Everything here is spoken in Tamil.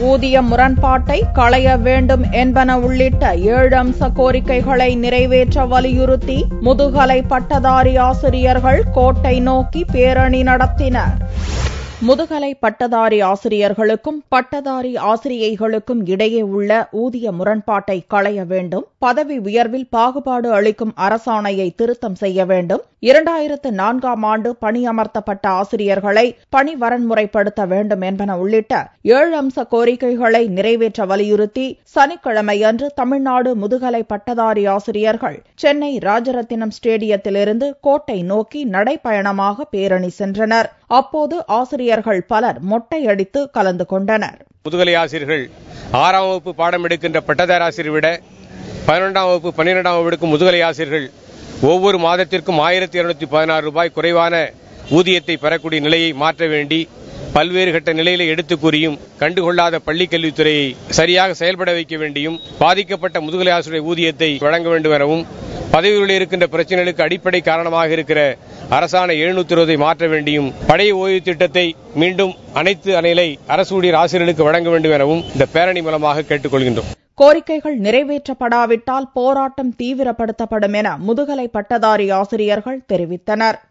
ஊதிய முரண்பாட்டை களைய வேண்டும் என்பன உள்ளிட்ட ஏழு அம்ச கோரிக்கைகளை நிறைவேற்ற வலியுறுத்தி முதுகலை பட்டதாரி ஆசிரியர்கள் கோட்டை நோக்கி பேரணி நடத்தினர் முதுகலை பட்டதாரி ஆசிரியர்களுக்கும் பட்டதாரி ஆசிரியைகளுக்கும் இடையே உள்ள ஊதிய முரண்பாட்டை களைய வேண்டும் பதவி உயர்வில் பாகுபாடு அளிக்கும் அரசாணையை திருத்தம் செய்ய வேண்டும் இரண்டாயிரத்து நான்காம் ஆண்டு பணியமர்த்தப்பட்ட ஆசிரியர்களை பணி வரன்முறைப்படுத்த வேண்டும் என்பன உள்ளிட்ட ஏழு அம்ச கோரிக்கைகளை நிறைவேற்ற வலியுறுத்தி சனிக்கிழமையன்று தமிழ்நாடு முதுகலை பட்டதாரி ஆசிரியர்கள் சென்னை ராஜரத்தினம் ஸ்டேடியத்திலிருந்து கோட்டை நோக்கி நடைப்பயணமாக பேரணி சென்றனர் அப்போது ஆசிரியர்கள் பலர் மொட்டையடித்து கலந்து கொண்டனர் முதுகலை ஆசிரியர்கள் ஆறாம் வகுப்பு பாடம் எடுக்கின்ற பட்டதாரி ஆசிரியர் விட பதினொன்றாம் வகுப்பு பன்னிரெண்டாம் வகுப்பு எடுக்கும் முதுகலை ஆசிரியர்கள் ஒவ்வொரு மாதத்திற்கும் ஆயிரத்தி இருநூத்தி பதினாறு ரூபாய் குறைவான ஊதியத்தை பெறக்கூடிய நிலையை மாற்ற வேண்டி பல்வேறு கட்ட நிலையில எடுத்து கூறியும் கண்டுகொள்ளாத பள்ளிக் கல்வித்துறையை சரியாக செயல்பட வைக்க வேண்டியும் பாதிக்கப்பட்ட முதுகலை ஆசிரியர் ஊதியத்தை வழங்க வேண்டும் எனவும் பதவிகளில் இருக்கின்ற பிரச்சனைகளுக்கு அடிப்படை காரணமாக இருக்கிற அரசாணை எழுநூத்தி இருபதை மாற்ற வேண்டியும் பழைய ஓய்வு திட்டத்தை மீண்டும் அனைத்து அணைகளை அரசு ஊழியர் ஆசிரியர்களுக்கு வழங்க வேண்டும் எனவும் இந்த பேரணி மூலமாக கேட்டுக்கொள்கின்றோம் கோரிக்கைகள் நிறைவேற்றப்படாவிட்டால் போராட்டம் தீவிரப்படுத்தப்படும் என முதுகலை பட்டதாரி ஆசிரியர்கள் தெரிவித்தனர்